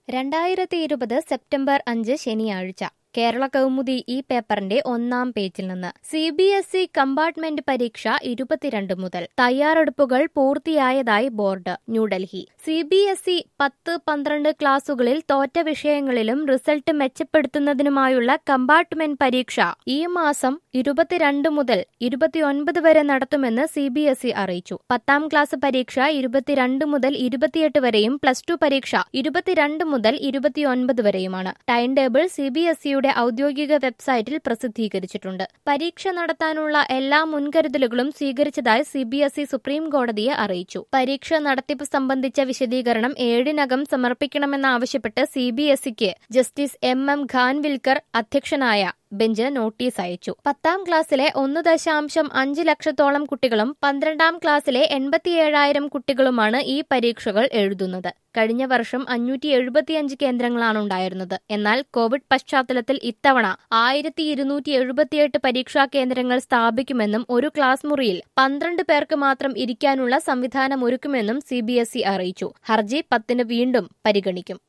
രണ്ടായിരത്തി ഇരുപത് സെപ്റ്റംബർ അഞ്ച് ശനിയാഴ്ച കേരള കൗമുദി ഈ പേപ്പറിന്റെ ഒന്നാം പേജിൽ നിന്ന് C B S E compartment പരീക്ഷ ഇരുപത്തിരണ്ട് മുതൽ തയ്യാറെടുപ്പുകൾ പൂർത്തിയായതായി board New Delhi C B S E പത്ത് പന്ത്രണ്ട് ക്ലാസുകളിൽ തോറ്റ വിഷയങ്ങളിലും റിസൾട്ട് മെച്ചപ്പെടുത്തുന്നതിനുമായുള്ള കമ്പാർട്ട്മെന്റ് പരീക്ഷ ഈ മാസം ഇരുപത്തിരണ്ട് മുതൽ ഇരുപത്തിയൊൻപത് വരെ നടത്തുമെന്ന് സി ബി എസ് ഇ അറിയിച്ചു പത്താം ക്ലാസ് പരീക്ഷ ഇരുപത്തിരണ്ട് മുതൽ ഇരുപത്തിയെട്ട് വരെയും പ്ലസ് ടു പരീക്ഷ ഇരുപത്തിരണ്ട് മുതൽ ഇരുപത്തിയൊൻപത് വരെയുമാണ് time table C B S ഇയുടെ ഔദ്യോഗിക വെബ്സൈറ്റിൽ പ്രസിദ്ധീകരിച്ചിട്ടുണ്ട് പരീക്ഷ നടത്താനുള്ള എല്ലാ മുൻകരുതലുകളും സ്വീകരിച്ചതായി C B S E supreme കോടതിയെ അറിയിച്ചു പരീക്ഷ നടത്തിപ്പ് സംബന്ധിച്ച വിശദീകരണം ഏഴിനകം സമർപ്പിക്കണമെന്നാവശ്യപ്പെട്ട് സി ബി എസ് ഇക്ക് ജസ്റ്റിസ് എം എം ഖാൻവിൽക്കർ അധ്യക്ഷനായ ബെഞ്ച് നോട്ടീസ് അയച്ചു പത്താം ക്ലാസ്സിലെ ഒന്ന് ദശാംശം അഞ്ച് ലക്ഷത്തോളം കുട്ടികളും പന്ത്രണ്ടാം ക്ലാസ്സിലെ എൺപത്തിയേഴായിരം കുട്ടികളുമാണ് ഈ പരീക്ഷകൾ എഴുതുന്നത് കഴിഞ്ഞ വർഷം അഞ്ഞൂറ്റി എഴുപത്തിയഞ്ച് കേന്ദ്രങ്ങളാണ് ഉണ്ടായിരുന്നത് എന്നാൽ കോവിഡ് പശ്ചാത്തലത്തിൽ ഇത്തവണ ആയിരത്തി ഇരുന്നൂറ്റി എഴുപത്തിയെട്ട് പരീക്ഷാ കേന്ദ്രങ്ങൾ സ്ഥാപിക്കുമെന്നും ഒരു ക്ലാസ് മുറിയിൽ പന്ത്രണ്ട് പേർക്ക് മാത്രം ഇരിക്കാനുള്ള സംവിധാനം ഒരുക്കുമെന്നും സി ബി എസ് ഇ അറിയിച്ചു ഹർജി പത്തിന് വീണ്ടും പരിഗണിക്കും